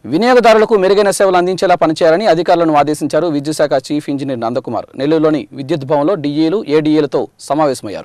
వినియోగదారులకు మెరుగైన సేవలు అందించేలా పనిచేయాలని అధికారులను ఆదేశించారు విద్యుత్ శాఖ చీఫ్ ఇంజనీర్ నందకుమార్ నెల్లూరులోని విద్యుత్ భవన్లో డీఏలు ఏడీఏలతో సమావేశమయ్యారు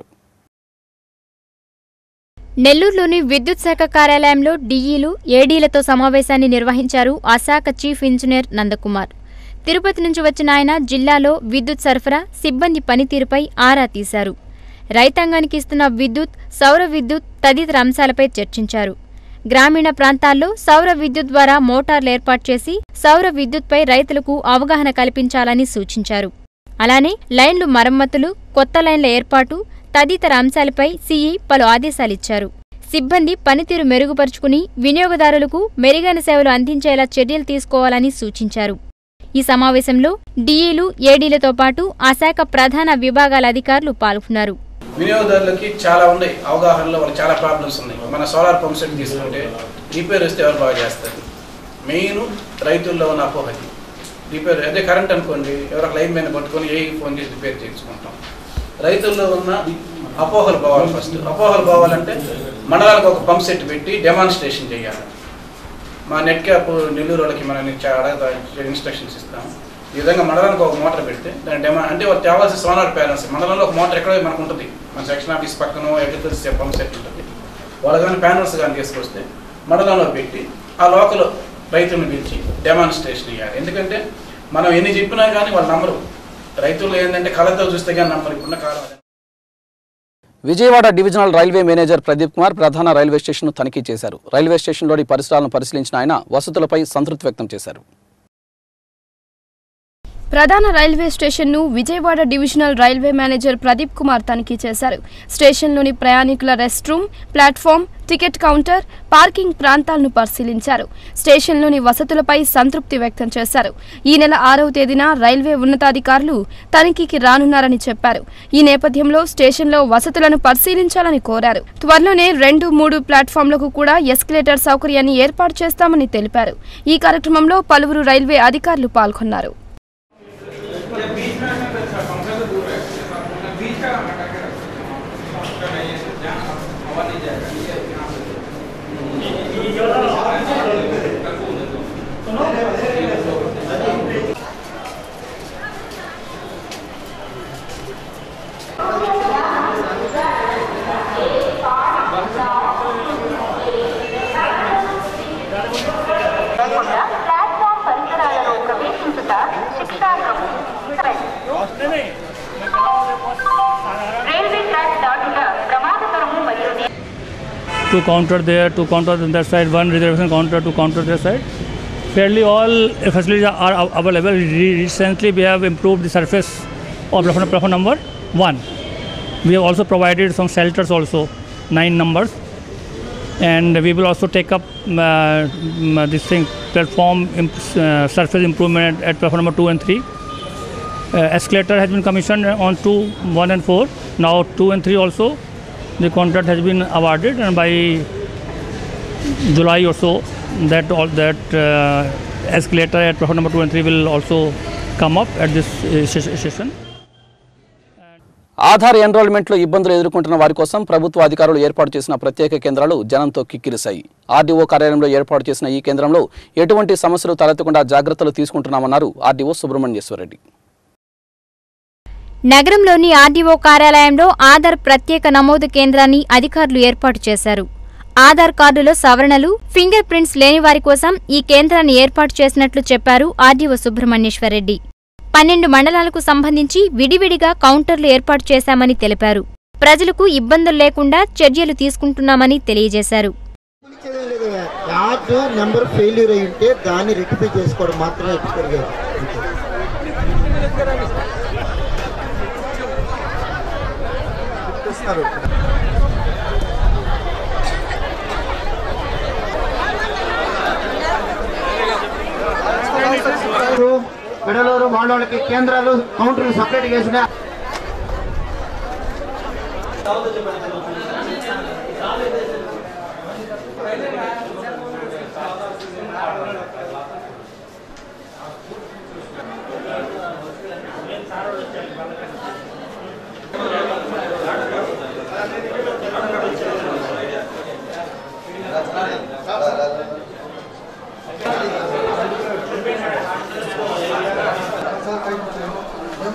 నెల్లూరులోని విద్యుత్ శాఖ కార్యాలయంలో డీఈలు ఏడీలతో సమావేశాన్ని నిర్వహించారు ఆ శాఖ చీఫ్ ఇంజనీర్ నందకుమార్ తిరుపతి నుంచి వచ్చిన ఆయన జిల్లాలో విద్యుత్ సరఫరా సిబ్బంది పనితీరుపై ఆరా తీశారు రైతాంగానికి ఇస్తున్న విద్యుత్ సౌర విద్యుత్ తదితర అంశాలపై చర్చించారు గ్రామీణ ప్రాంతాల్లో సౌర విద్యుత్ ద్వారా మోటార్లు ఏర్పాటు చేసి సౌర విద్యుత్పై రైతులకు అవగాహన కల్పించాలని సూచించారు అలానే లైన్లు మరమ్మతులు కొత్త లైన్ల ఏర్పాటు తదితర అంశాలపై సీఈ పలు ఆదేశాలిచ్చారు సిబ్బంది పనితీరు మెరుగుపరుచుకుని వినియోగదారులకు మెరుగైన సేవలు అందించేలా చర్యలు తీసుకోవాలని సూచించారు ఈ సమావేశంలో డీఈలు ఏడీలతో పాటు ఆ శాఖ ప్రధాన విభాగాల అధికారులు పాల్గొన్నారు వినియోగదారులకి చాలా ఉన్నాయి అవగాహనలో వాళ్ళకి చాలా ప్రాబ్లమ్స్ ఉన్నాయి మన సోలార్ పంప్ సెట్ తీసుకుంటే రిపేర్ వస్తే ఎవరు బాగా చేస్తారు మెయిన్ రైతుల్లో ఉన్న అపోహ ఇది. రిపేర్ అదే కరెంట్ అనుకోండి ఎవరో లైన్ మీద పట్టుకొని ఏ ఫోన్ చేసి రిపేర్ చేసుకుంటాం రైతుల్లో ఉన్న అపోహలు పోవాలి ఫస్ట్ అపోహలు పోవాలంటే మండలానికి ఒక పంప్ సెట్ పెట్టి డెమాన్స్ట్రేషన్ చేయాలి మా నెట్ క్యాప్ నెల్లూరు వాళ్ళకి మనం అడగదా ఇన్స్ట్రక్షన్స్ ఇస్తాం ఈ విధంగా మండలానికి ఒక మోటార్ పెడితే దాని డెమా అంటే వాళ్ళు తేవాల్సిన సోనార్ ప్యానల్స్ మండలంలో ఒక మోటార్ ఎక్కడో మనకు ఉంటుంది మన సెక్షన్ ఆఫీస్ పక్కన అగ్రికల్చర్ పంప్ సెట్ ఉంటుంది వాళ్ళు కానీ ప్యానల్స్ కానీ తీసుకొస్తే మండలంలో పెట్టి ఆ లోకల్ రైతులను పిలిచి డెమాన్స్ట్రేషన్ ఇవ్వాలి ఎందుకంటే మనం ఎన్ని చెప్పినా కానీ వాళ్ళు నమ్మరు రైతులు ఏంటంటే కళ్ళతో చూస్తే కానీ నమ్మరు ఇప్పుడున్న కాలం అదే. Vijayawada divisional railway manager Pradeep Kumar ప్రధాన రైల్వే స్టేషన్ను తనిఖీ చేశారు రైల్వే స్టేషన్లోని పరిసరాలను పరిశీలించిన ఆయన వసతులపై సంతృప్తి వ్యక్తం చేశారు ప్రధాన రైల్వే స్టేషన్ను Vijayawada divisional railway manager Pradeep Kumar తనిఖీ చేశారు స్టేషన్లోని ప్రయాణికుల rest room platform ticket counter parking ప్రాంతాలను పరిశీలించారు స్టేషన్లోని వసతులపై సంతృప్తి వ్యక్తం చేశారు ఈ నెల ఆరవ తేదీన రైల్వే ఉన్నతాధికారులు తనిఖీకి రానున్నారని చెప్పారు ఈ నేపథ్యంలో స్టేషన్లో వసతులను పరిశీలించాలని కోరారు త్వరలోనే రెండు మూడు ప్లాట్ఫామ్లకు కూడా ఎస్కలేటర్ సౌకర్యాన్ని ఏర్పాటు చేస్తామని తెలిపారు ఈ కార్యక్రమంలో పలువురు రైల్వే అధికారులు పాల్గొన్నారు లేకుండా ప్లాట్ఫామ్ పరిసరాలలో ప్రవేశించుట శిక్షార్హము రైల్వే ట్రాక్ దాటుట ప్రమాదకరము మరియు two counter there, two counter on that side, one reservation counter, two counter that side. Fairly all facilities are av- available. Re- Recently, we have improved the surface of platform, platform number one. We have also provided some shelters also, nine numbers, and we will also take up uh, mm, this thing platform imp- uh, surface improvement at platform number two and three. Uh, escalator has been commissioned on two, one and four. Now two and three also the contract has been awarded and by July or so that all that uh, escalator at platform number 2 and 3 will also come up at this uh, sta- station. Aadhaar ఎన్రోల్మెంట్లో ఇబ్బందులు ఎదుర్కొంటున్న వారి కోసం ప్రభుత్వ అధికారులు ఏర్పాటు చేసిన ప్రత్యేక కేంద్రాలు జనంతో కిక్కిరిశాయి ఆర్డీఓ కార్యాలయంలో ఏర్పాటు చేసిన ఈ కేంద్రంలో ఎటువంటి సమస్యలు తలెత్తకుండా జాగ్రత్తలు తీసుకుంటున్నామన్నారు ఆర్డీఓ సుబ్రహ్మణ్యేశ్వరరెడ్డి నగరంలోని ఆర్డీఓ కార్యాలయంలో ఆధార్ ప్రత్యేక నమోదు కేంద్రాన్ని అధికారులు ఏర్పాటు చేశారు ఆధార్ కార్డులో సవరణలు ఫింగర్ ప్రింట్స్ లేని వారి కోసం ఈ కేంద్రాన్ని ఏర్పాటు చేసినట్లు చెప్పారు ఆర్డీఓ సుబ్రహ్మణ్యేశ్వరరెడ్డి పన్నెండు మండలాలకు సంబంధించి విడివిడిగా కౌంటర్లు ఏర్పాటు చేశామని తెలిపారు ప్రజలకు ఇబ్బందులు లేకుండా చర్యలు తీసుకుంటున్నామని తెలియజేశారు చేయడం లేదు యాప్ నెంబర్ ఫెయిల్యూర్ అయి ఉంటే దాన్ని రెక్టిఫై చేసుకోవడం మాత్రమే ఎక్స్పైర్ గారు విడలూరు వాళ్ళకి కేంద్రాలు కౌంటర్లు సపరేట్ చేసిన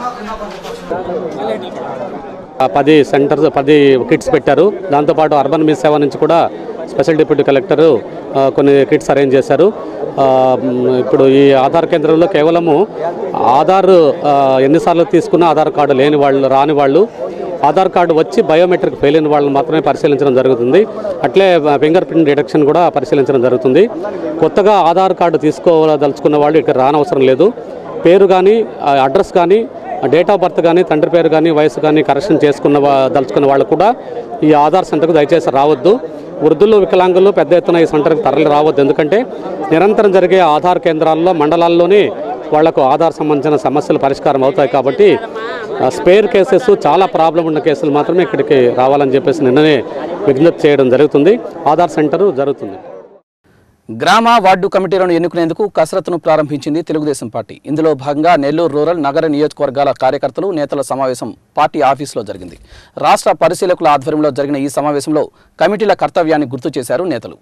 పది సెంటర్స్ పది కిట్స్ పెట్టారు దాంతోపాటు అర్బన్ మీ సేవ నుంచి కూడా స్పెషల్ డిప్యూటీ కలెక్టర్ ఆ, కొన్ని కిట్స్ అరేంజ్ చేశారు ఆ, మ్, ఇప్పుడు ఈ ఆధార్ కేంద్రంలో కేవలము ఆధార్ ఆ, ఎన్నిసార్లు తీసుకున్న ఆధార్ కార్డు లేని వాళ్ళు రాని వాళ్ళు ఆధార్ కార్డు వచ్చి బయోమెట్రిక్ ఫెయిల్ అయిన వాళ్ళని మాత్రమే పరిశీలించడం జరుగుతుంది అట్లే ఫింగర్ ప్రింట్ డిటెక్షన్ కూడా పరిశీలించడం జరుగుతుంది కొత్తగా ఆధార్ కార్డు తీసుకోదలుచుకున్న వాళ్ళు ఇక్కడ రానవసరం లేదు పేరు కానీ అడ్రస్ కానీ డేట్ ఆఫ్ బర్త్ కానీ తండ్రి పేరు కానీ వయసు కానీ కరెక్షన్ చేసుకున్న వా- దలుచుకున్న వాళ్ళు కూడా ఈ ఆధార్ సెంటర్కు దయచేసి రావద్దు వృద్ధులు వికలాంగులు పెద్ద ఎత్తున ఈ సెంటర్కి తరలి రావద్దు ఎందుకంటే నిరంతరం జరిగే ఆధార్ కేంద్రాల్లో మండలాల్లోనే వాళ్లకు ఆధార్ సంబంధించిన సమస్యలు పరిష్కారం అవుతాయి కాబట్టి ఆ, స్పేర్ కేసెస్ చాలా ప్రాబ్లం ఉన్న కేసులు మాత్రమే ఇక్కడికి రావాలని చెప్పేసి నిన్ననే విజ్ఞప్తి చేయడం జరుగుతుంది ఆధార్ సెంటరు జరుగుతుంది గ్రామ వార్డు కమిటీలను ఎన్నుకునేందుకు కసరత్తును ప్రారంభించింది తెలుగుదేశం పార్టీ ఇందులో భాగంగా నెల్లూరు రూరల్ నగర నియోజకవర్గాల కార్యకర్తలు నేతల సమావేశం పార్టీ ఆఫీసులో జరిగింది రాష్ట్ర పరిశీలకుల ఆధ్వర్యంలో జరిగిన ఈ సమావేశంలో కమిటీల కర్తవ్యాన్ని గుర్తు చేశారు నేతలు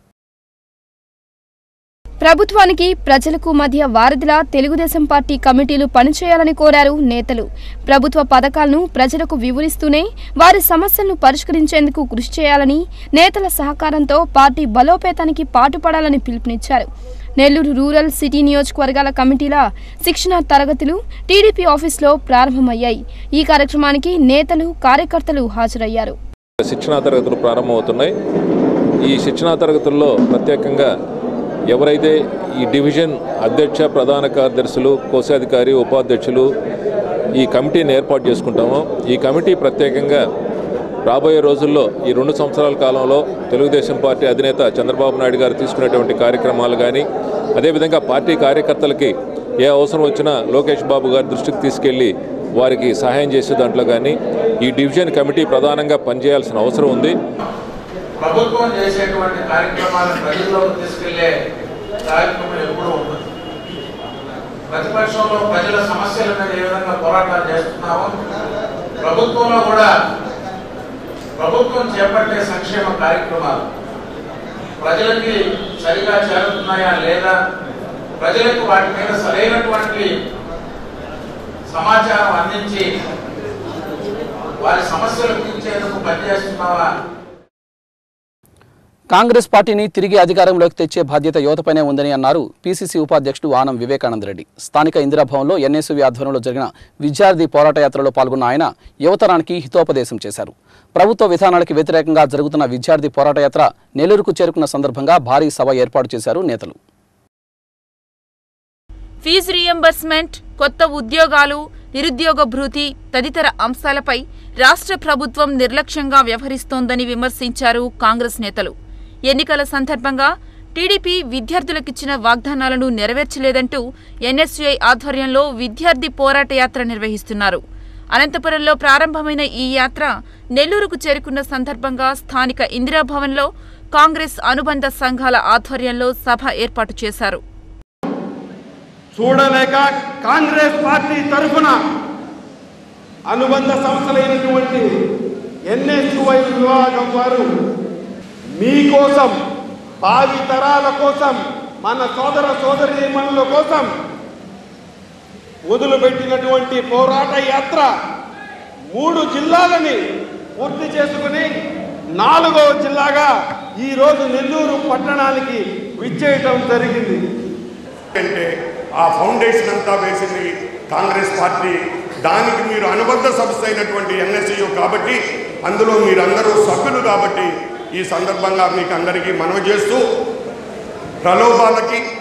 ప్రభుత్వానికి ప్రజలకు మధ్య వారధిలా తెలుగుదేశం పార్టీ కమిటీలు పనిచేయాలని కోరారు నేతలు ప్రభుత్వ పథకాలను ప్రజలకు వివరిస్తూనే వారి సమస్యలను పరిష్కరించేందుకు కృషి చేయాలని నేతల సహకారంతో పార్టీ బలోపేతానికి పాటుపడాలని పిలుపునిచ్చారు నెల్లూరు రూరల్ సిటీ నియోజకవర్గాల కమిటీల శిక్షణ తరగతులు టీడీపీ ఆఫీసులో ప్రారంభమయ్యాయి ఈ కార్యక్రమానికి నేతలు కార్యకర్తలు హాజరయ్యారు శిక్షణా తరగతులు ప్రారంభమవుతున్నాయి ఈ శిక్షణా తరగతుల్లో ప్రత్యేకంగా ఎవరైతే ఈ డివిజన్ అధ్యక్ష ప్రధాన కార్యదర్శులు కోశాధికారి ఉపాధ్యక్షులు ఈ కమిటీని ఏర్పాటు చేసుకుంటామో ఈ కమిటీ ప్రత్యేకంగా రాబోయే రోజుల్లో ఈ రెండు సంవత్సరాల కాలంలో తెలుగుదేశం పార్టీ అధినేత చంద్రబాబు నాయుడు గారు తీసుకునేటువంటి కార్యక్రమాలు కానీ అదేవిధంగా పార్టీ కార్యకర్తలకి ఏ అవసరం వచ్చినా లోకేష్ బాబు గారి దృష్టికి తీసుకెళ్లి వారికి సహాయం చేసే దాంట్లో కానీ ఈ డివిజన్ కమిటీ ప్రధానంగా పనిచేయాల్సిన అవసరం ఉంది ప్రభుత్వం చేసేటువంటి కార్యక్రమాలను ప్రజల్లోకి తీసుకెళ్లే కార్యక్రమం ఎప్పుడూ ఉంటుంది ప్రతిపక్షంలో ప్రజల సమస్యల మీద ఏ విధంగా పోరాటాలు చేస్తున్నామో ప్రభుత్వంలో కూడా ప్రభుత్వం చేపట్టే సంక్షేమ కార్యక్రమాలు ప్రజలకి సరిగా చేరుతున్నాయా లేదా ప్రజలకు వాటి మీద సరైనటువంటి సమాచారం అందించి వారి సమస్యలు తీర్చేందుకు పనిచేస్తున్నావా కాంగ్రెస్ పార్టీని తిరిగి అధికారంలోకి తెచ్చే బాధ్యత యువతపైనే ఉందని అన్నారు పీసీసీ ఉపాధ్యక్షుడు ఆనం వివేకానంద రెడ్డి స్థానిక ఇందిరాభవన్లో ఎన్ఎస్యువి ఆధ్వర్యంలో జరిగిన విద్యార్థి పోరాట యాత్రలో పాల్గొన్న ఆయన యువతరానికి హితోపదేశం చేశారు ప్రభుత్వ విధానాలకు వ్యతిరేకంగా జరుగుతున్న విద్యార్థి పోరాట యాత్ర నెల్లూరుకు చేరుకున్న సందర్భంగా భారీ సభ ఏర్పాటు చేశారు నేతలు ఫీజు రియంబర్స్మెంట్ కొత్త ఉద్యోగాలు నిరుద్యోగ భృతి తదితర అంశాలపై రాష్ట్ర ప్రభుత్వం నిర్లక్ష్యంగా వ్యవహరిస్తోందని విమర్శించారు కాంగ్రెస్ నేతలు ఎన్నికల సందర్భంగా టీడీపీ విద్యార్థులకిచ్చిన వాగ్దానాలను నెరవేర్చలేదంటూ ఎన్ఎస్యుఐ ఆధ్వర్యంలో విద్యార్థి పోరాట యాత్ర నిర్వహిస్తున్నారు అనంతపురంలో ప్రారంభమైన ఈ యాత్ర నెల్లూరుకు చేరుకున్న సందర్భంగా స్థానిక ఇందిరాభవన్లో కాంగ్రెస్ అనుబంధ సంఘాల ఆధ్వర్యంలో సభ ఏర్పాటు చేశారు చూడలేక కాంగ్రెస్ పార్టీ తరఫున అనుబంధ సంస్థలైనటువంటి ఎన్ఎస్యుఐ విభాగం వారు మీకోసం భావి తరాల కోసం మన సోదర సోదరీమణుల కోసం మొదలుపెట్టినటువంటి పోరాట యాత్ర మూడు జిల్లాలని పూర్తి చేసుకుని నాలుగవ జిల్లాగా ఈరోజు నెల్లూరు పట్టణానికి విచ్చేయటం జరిగింది అంటే ఆ ఫౌండేషన్ అంతా వేసింది కాంగ్రెస్ పార్టీ దానికి మీరు అనుబంధ సంస్థ అయినటువంటి ఎన్ఎస్యు కాబట్టి అందులో మీరందరూ సభ్యులు కాబట్టి ఈ సందర్భంగా మీకు అందరికీ మనవి చేస్తూ ప్రలోభాలకి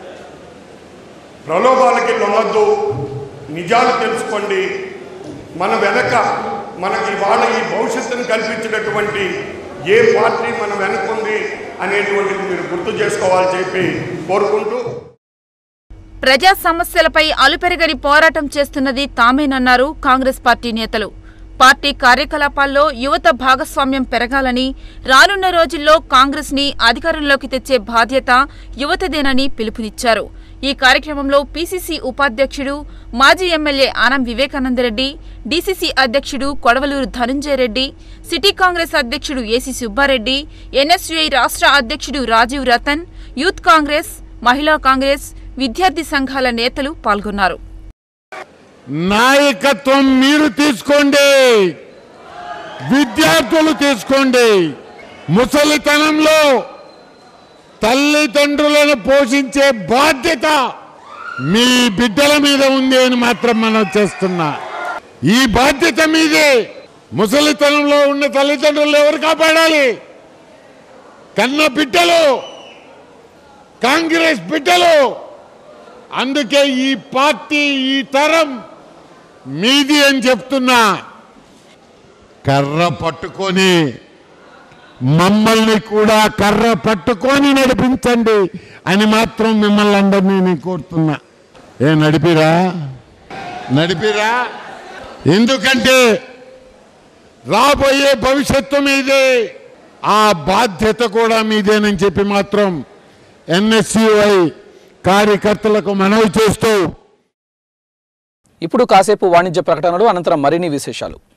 ప్రలోభాలకి లొంగద్దు నిజాలు తెలుసుకోండి మన వెనక మనకి ఇవాళ ఈ భవిష్యత్తును కల్పించినటువంటి ఏ పార్టీ మన వెనకుంది అనేటువంటిది మీరు గుర్తు చేసుకోవాలని చెప్పి కోరుకుంటూ ప్రజా సమస్యలపై అలుపెరగని పోరాటం చేస్తున్నది తామేనన్నారు కాంగ్రెస్ పార్టీ నేతలు పార్టీ కార్యకలాపాల్లో యువత భాగస్వామ్యం పెరగాలని రానున్న రోజుల్లో కాంగ్రెస్ ని అధికారంలోకి తెచ్చే బాధ్యత యువతదేనని పిలుపునిచ్చారు ఈ కార్యక్రమంలో పీసీసీ ఉపాధ్యక్షుడు మాజీ ఎమ్మెల్యే ఆనం వివేకానందరెడ్డి డీసీసీ అధ్యక్షుడు కొడవలూరు ధనుంజయ రెడ్డి సిటీ కాంగ్రెస్ అధ్యక్షుడు ఏసీ సుబ్బారెడ్డి ఎన్ఎస్యుఐ రాష్ట్ర అధ్యక్షుడు రాజీవ్ రతన్ యూత్ కాంగ్రెస్ మహిళా కాంగ్రెస్ విద్యార్థి సంఘాల నేతలు పాల్గొన్నారు నాయకత్వం మీరు తీసుకోండి విద్యార్థులు తీసుకోండి ముసలితనంలో తల్లిదండ్రులను పోషించే బాధ్యత మీ బిడ్డల మీద ఉంది అని మాత్రం మనం చేస్తున్నా ఈ బాధ్యత మీదే ముసలితనంలో ఉన్న తల్లిదండ్రులు ఎవరు కాపాడాలి కన్న బిడ్డలు కాంగ్రెస్ బిడ్డలు అందుకే ఈ పార్టీ ఈ తరం మీది అని చెప్తున్నా కర్ర పట్టుకొని మమ్మల్ని కూడా కర్ర పట్టుకొని నడిపించండి అని మాత్రం మిమ్మల్ని అందరినీ నేను కోరుతున్నా ఏ నడిపిరా నడిపిరా ఎందుకంటే రాబోయే భవిష్యత్తు మీదే ఆ బాధ్యత కూడా మీదేనని చెప్పి మాత్రం ఎన్ఎస్యుఐ కార్యకర్తలకు మనవి చేస్తూ ఇప్పుడు కాసేపు వాణిజ్య ప్రకటనలు అనంతరం మరిన్ని విశేషాలు